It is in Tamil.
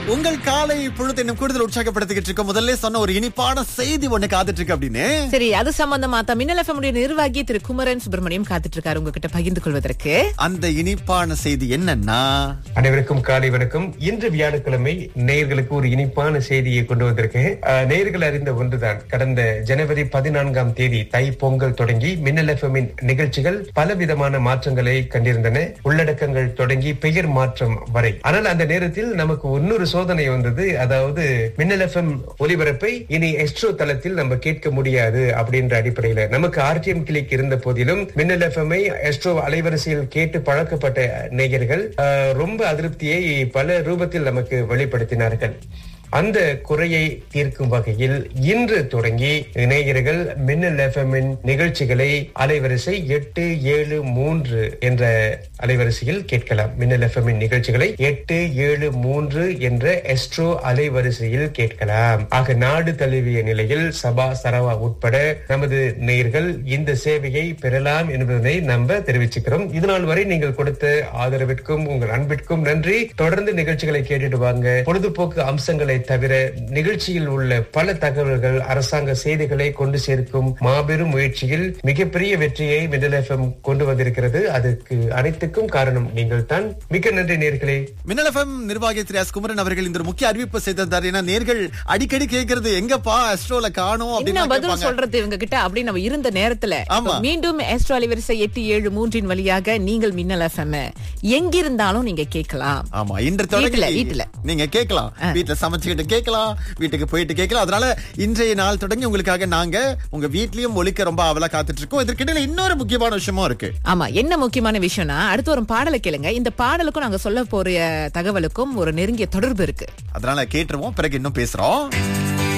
உங்கள் காலை பொழுது இன்னும் கூடுதல் உற்சாகப்படுத்திக்கிட்டு இருக்க முதல்ல சொன்ன ஒரு இனிப்பான செய்தி ஒண்ணு காத்துட்டு இருக்கு அப்படின்னு சரி அது சம்பந்தமா தான் மின்னல் எஃப்எம் உடைய நிர்வாகி திரு குமரன் சுப்பிரமணியம் காத்துட்டு இருக்காரு உங்ககிட்ட பகிர்ந்து கொள்வதற்கு அந்த இனிப்பான செய்தி என்னன்னா அனைவருக்கும் காலை வணக்கம் இன்று வியாழக்கிழமை நேயர்களுக்கு ஒரு இனிப்பான செய்தியை கொண்டு வந்திருக்கேன் அஹ், நேயர்கள் அறிந்த ஒன்றுதான் கடந்த ஜனவரி பதினான்காம் தேதி தை பொங்கல் தொடங்கி மின்னல் எஃப்எம்மின் நிகழ்ச்சிகள் பலவிதமான மாற்றங்களை கண்டிருந்தன உள்ளடக்கங்கள் தொடங்கி பெயர் மாற்றம் வரை ஆனால் அந்த நேரத்தில் நமக்கு இன்னொரு சோதனை வந்தது அதாவது மின்னல் எஃப்எம் ஒலிபரப்பை இனி எஸ்ட்ரோ தளத்தில் நம்ம கேட்க முடியாது அப்படின்ற அடிப்படையில நமக்கு ஆர்டிஎம் கிளிக் இருந்த போதிலும் மின்னல் எஃப்எம்ஐ எஸ்ட்ரோ அலைவரிசையில் கேட்டு பழக்கப்பட்ட நேயர்கள் அஹ், ரொம்ப அதிருப்தியை பல ரூபத்தில் நமக்கு வெளிப்படுத்தினார்கள் அந்த குறையை தீர்க்கும் வகையில் இன்று தொடங்கி நேயர்கள் மின்னல் எஃப்எம்மின் நிகழ்ச்சிகளை அலைவரிசை எட்டு ஏழு மூன்று என்ற அலைவரிசையில் கேட்கலாம் மின்னல் எஃப்எம்மின் நிகழ்ச்சிகளை எட்டு ஏழு மூன்று என்ற எஸ்ட்ரோ அலைவரிசையில் கேட்கலாம் ஆக நாடு தழுவிய நிலையில் சபா சரவா உட்பட நமது நேயர்கள் இந்த சேவையை பெறலாம் என்பதனை நம்ம தெரிவிச்சுக்கிறோம் இதனால் வரை நீங்கள் கொடுத்த ஆதரவிற்கும் உங்கள் அன்பிற்கும் நன்றி தொடர்ந்து நிகழ்ச்சிகளை கேட்டுட்டு வாங்க பொழுதுபோக்கு அம்சங்களை தவிர நிகழ்ச்சியில் உள்ள பல தகவல்கள் அரசாங்க செய்திகளை கொண்டு சேர்க்கும் மாபெரும் முயற்சியில் மிகப்பெரிய வெற்றியை மின்னல் எஃப்எம் கொண்டு வந்திருக்கிறது அதுக்கு அனைத்துக்கும் காரணம் நீங்கள் தான் மிக்க நன்றி நேர்களே மின்னல் எஃப்எம் நிர்வாகி திரு எஸ் குமரன் அவர்கள் இந்த ஒரு முக்கிய அறிவிப்பு செய்திருந்தார் ஏன்னா நேர்கள் அடிக்கடி கேட்கறது எங்கப்பா அஸ்ட்ரோல காணும் என்ன அப்படின்னு பதில் கேட்பாங்க. சொல்றது இவங்க கிட்ட அப்படி நம்ம இருந்த நேரத்துல ஆமா. மீண்டும் எஸ்ட்ரோ அலைவரிசை எட்டு ஏழு மூன்றின் வழியாக நீங்கள் மின்னல் எஃப்எம் எங்கிருந்தாலும் நீங்க கேட்கலாம் ஆமா இன்று வீட்டுல, தொடங்கி வீட்டுல. நீங்க கேட்கலாம் வீட்டுல சமைச்சுக்கிட்டு கேட்கலாம் வீட்டுக்கு போயிட்டு கேட்கலாம் அதனால இன்றைய நாள் தொடங்கி உங்களுக்காக நாங்க உங்க வீட்லயும் ஒலிக்க ரொம்ப அவலா காத்துட்டு இருக்கோம் இதற்கிடையில இன்னொரு முக்கியமான விஷயமும் இருக்கு ஆமா என்ன முக்கியமான விஷயம்னா அடுத்து ஒரு பாடலை கேளுங்க இந்த பாடலுக்கும் நாங்க சொல்ல போற தகவலுக்கும் ஒரு நெருங்கிய தொடர்பு இருக்கு அதனால கேட்டுருவோம் பிறகு இன்னும் பேசுறோம்